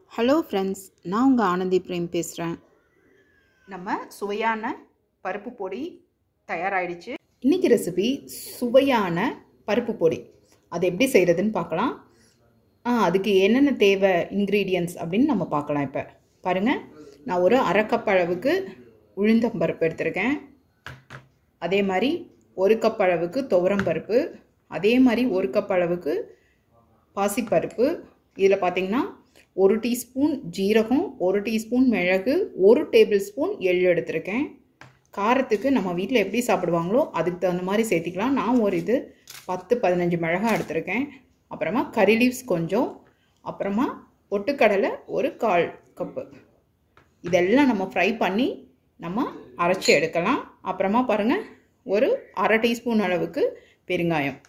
hello friends நான் உங்கள் Anandhi frame பேசுகிறேன் நம்ம சுவையான பருப்பு பொடி தயாராகிடுச்சு இன்றைக்கி ரெசிபி சுவையான பருப்பு பொடி அது எப்படி செய்கிறதுன்னு பார்க்கலாம் ஆ அதுக்கு என்னென்ன தேவை இன்க்ரீடியன்ட்ஸ் அப்படின்னு நம்ம பார்க்கலாம் இப்போ பாருங்கள் நான் ஒரு அரை கப் அளவுக்கு உளுந்தம் பருப்பு எடுத்திருக்கேன் அதே மாதிரி ஒரு கப் அளவுக்கு துவரம் பருப்பு அதே மாதிரி ஒரு கப் அளவுக்கு பாசிப்பருப்பு இதில் பார்த்திங்கன்னா ஒரு டீஸ்பூன் ஜீரகம் ஒரு டீஸ்பூன் மிளகு ஒரு டேபிள் ஸ்பூன் எள் எடுத்திருக்கேன் காரத்துக்கு நம்ம வீட்டில் எப்படி சாப்பிடுவாங்களோ அதுக்கு தகுந்த மாதிரி சேர்த்திக்கலாம் நான் ஒரு இது பத்து பதினஞ்சு மிளகா எடுத்திருக்கேன் அப்புறமா கறி லீவ்ஸ் கொஞ்சம் அப்புறமா பொட்டுக்கடலை ஒரு கால் கப்பு இதெல்லாம் நம்ம ஃப்ரை பண்ணி நம்ம அரைச்சி எடுக்கலாம் அப்புறமா பாருங்கள் ஒரு அரை டீஸ்பூன் அளவுக்கு பெருங்காயம்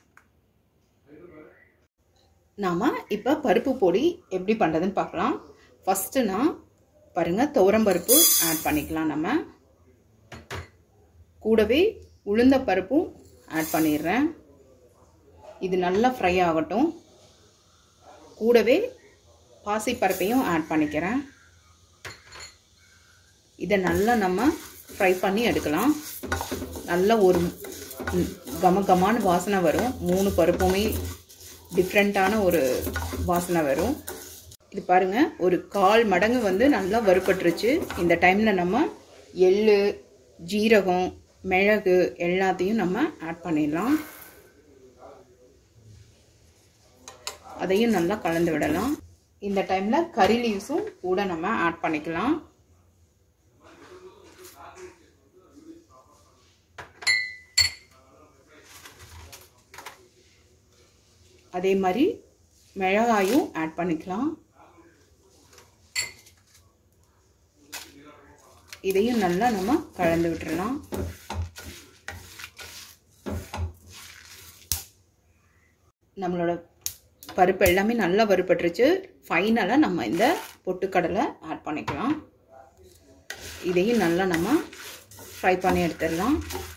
நாம் இப்போ பருப்பு பொடி எப்படி பண்ணுறதுன்னு பார்க்கலாம் ஃபஸ்ட்டு நான் பாருங்கள் துவரம் பருப்பு ஆட் பண்ணிக்கலாம் நம்ம கூடவே உளுந்த பருப்பும் ஆட் பண்ணிடுறேன் இது நல்லா ஃப்ரை ஆகட்டும் கூடவே பாசிப்பருப்பையும் ஆட் பண்ணிக்கிறேன் இதை நல்லா நம்ம ஃப்ரை பண்ணி எடுக்கலாம் நல்ல ஒரு கம கமான வாசனை வரும் மூணு பருப்புமே டிஃப்ரெண்ட்டான ஒரு வாசனை வரும் இது பாருங்கள் ஒரு கால் மடங்கு வந்து நல்லா வறுபட்டுருச்சு இந்த டைமில் நம்ம எள் ஜீரகம் மிளகு எல்லாத்தையும் நம்ம ஆட் பண்ணிடலாம் அதையும் நல்லா கலந்து விடலாம் இந்த டைமில் கறி லீவ்ஸும் கூட நம்ம ஆட் பண்ணிக்கலாம் அதே மாதிரி மிளகாயும் ஆட் பண்ணிக்கலாம் இதையும் நல்லா நம்ம கலந்து விட்டுறலாம் நம்மளோட பருப்பு எல்லாமே நல்லா வறுபட்டுருச்சு ஃபைனலாக நம்ம இந்த பொட்டுக்கடலை ஆட் பண்ணிக்கலாம் இதையும் நல்லா நம்ம ஃப்ரை பண்ணி எடுத்துடலாம்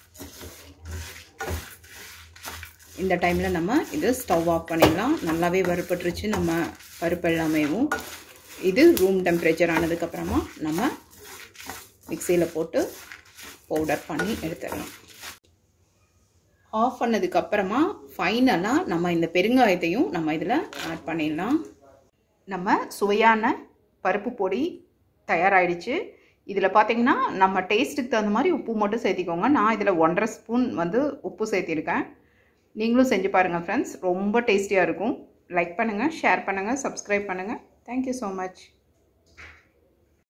இந்த டைமில் நம்ம இது ஸ்டவ் ஆஃப் பண்ணிடலாம் நல்லாவே வறுபட்டுருச்சு நம்ம பருப்பு எல்லாமேவும் இது ரூம் டெம்பரேச்சர் ஆனதுக்கப்புறமா நம்ம மிக்சியில் போட்டு பவுடர் பண்ணி எடுத்துடலாம் ஆஃப் பண்ணதுக்கப்புறமா ஃபைனலாக நம்ம இந்த பெருங்காயத்தையும் நம்ம இதில் ஆட் பண்ணிடலாம் நம்ம சுவையான பருப்பு பொடி தயாராகிடுச்சு இதில் பார்த்தீங்கன்னா நம்ம டேஸ்ட்டுக்கு தகுந்த மாதிரி உப்பு மட்டும் சேர்த்திக்கோங்க நான் இதில் ஒன்றரை ஸ்பூன் வந்து உப்பு சேர்த்திருக்கேன் நீங்களும் செஞ்சு பாருங்கள் ஃப்ரெண்ட்ஸ் ரொம்ப டேஸ்டியாக இருக்கும் லைக் பண்ணுங்கள் ஷேர் பண்ணுங்கள் சப்ஸ்கிரைப் பண்ணுங்கள் தேங்க்யூ ஸோ மச்